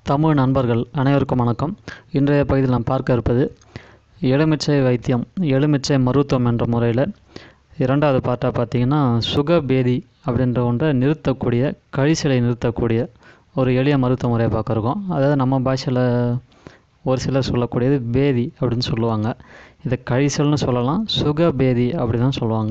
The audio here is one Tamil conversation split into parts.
தமிழ் நண்பர்கள் அனைவருக்கும் வணக்கம் இன்றைய பகுதியில் நாம் பார்க்க இருப்பது எலுமிச்சை வைத்தியம் எலுமிச்சை மருத்துவம் என்ற முறையில் இரண்டாவது பார்ட்டாக பார்த்தீங்கன்னா சுகபேதி அப்படின்ற ஒன்றை நிறுத்தக்கூடிய கழிச்சலை நிறுத்தக்கூடிய ஒரு எளிய மருத்துவ முறையை பார்க்க இருக்கோம் அதாவது நம்ம பாஷையில் ஒரு சிலர் சொல்லக்கூடியது பேதி அப்படின்னு சொல்லுவாங்க இதை கழிச்சல்னு சொல்லலாம் சுகபேதி அப்படி தான் சொல்லுவாங்க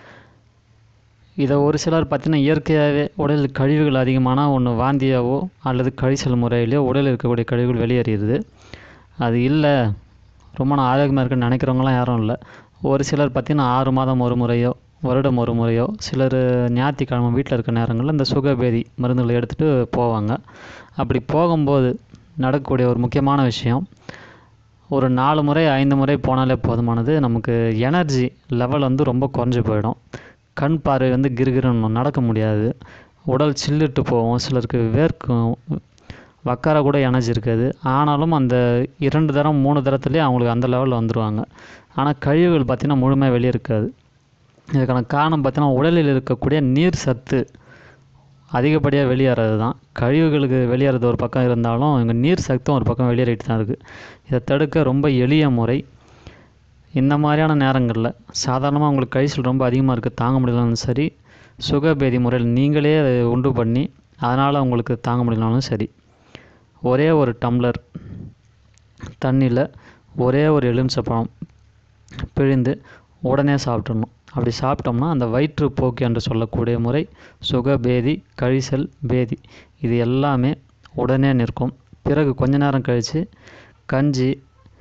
இதை ஒரு சிலர் பார்த்தீங்கன்னா இயற்கையாகவே உடலில் கழிவுகள் அதிகமானால் ஒன்று வாந்தியாவோ அல்லது கழிச்சல் முறையிலையோ உடலில் இருக்கக்கூடிய கழிவுகள் வெளியேறிடுது அது இல்லை ரொம்ப நான் ஆரோக்கியமாக இருக்குன்னு நினைக்கிறவங்களாம் யாரும் இல்லை ஒரு சிலர் பார்த்தீங்கன்னா ஆறு மாதம் ஒரு முறையோ வருடம் ஒரு முறையோ சிலர் ஞாயிற்றுக்கிழமை வீட்டில் இருக்க நேரங்களில் இந்த சுகபேதி மருந்துகளை எடுத்துகிட்டு போவாங்க அப்படி போகும்போது நடக்கக்கூடிய ஒரு முக்கியமான விஷயம் ஒரு நாலு முறை ஐந்து முறை போனாலே போதுமானது நமக்கு எனர்ஜி லெவல் வந்து ரொம்ப குறைஞ்சி போயிடும் கண் பார்வை வந்து கிறுகிறுன்னு நடக்க முடியாது உடல் சில்லிட்டு போகும் சிலருக்கு வேர்க்கும் உக்கார கூட எனர்ஜி இருக்காது ஆனாலும் அந்த இரண்டு தரம் மூணு தரத்துலேயே அவங்களுக்கு அந்த லெவலில் வந்துடுவாங்க ஆனால் கழிவுகள் பார்த்திங்கன்னா முழுமையாக வெளியே இருக்காது இதுக்கான காரணம் பார்த்தீங்கன்னா உடலில் இருக்கக்கூடிய நீர் சத்து அதிகப்படியாக வெளியேறது தான் கழிவுகளுக்கு வெளியேறது ஒரு பக்கம் இருந்தாலும் இங்கே நீர் சத்தும் ஒரு பக்கம் வெளியேறிட்டு தான் இருக்குது இதை தடுக்க ரொம்ப எளிய முறை இந்த மாதிரியான நேரங்களில் சாதாரணமாக உங்களுக்கு கழிச்சல் ரொம்ப அதிகமாக இருக்குது தாங்க முடியலனாலும் சரி சுகபேதி முறையில் நீங்களே அதை உண்டு பண்ணி அதனால் உங்களுக்கு தாங்க முடியலனாலும் சரி ஒரே ஒரு டம்ளர் தண்ணியில் ஒரே ஒரு எலுமிச்சப்பழம் பிழிந்து உடனே சாப்பிட்றணும் அப்படி சாப்பிட்டோம்னா அந்த வயிற்றுப்போக்கு என்று சொல்லக்கூடிய முறை சுகபேதி கழிசல் பேதி இது எல்லாமே உடனே நிற்கும் பிறகு கொஞ்ச நேரம் கழித்து கஞ்சி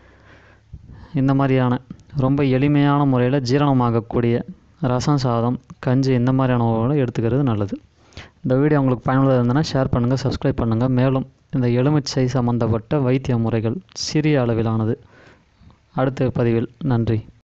இந்த மாதிரியான ரொம்ப எளிமையான முறையில் ஜீரணமாகக்கூடிய ரசம் சாதம் கஞ்சி இந்த மாதிரியான உணவுகளை எடுத்துக்கிறது நல்லது இந்த வீடியோ உங்களுக்கு பயனுள்ளதாக இருந்ததுன்னா ஷேர் பண்ணுங்கள் சப்ஸ்கிரைப் பண்ணுங்கள் மேலும் இந்த எலுமிச்சை சம்பந்தப்பட்ட வைத்திய முறைகள் சிறிய அளவிலானது அடுத்த பதிவில் நன்றி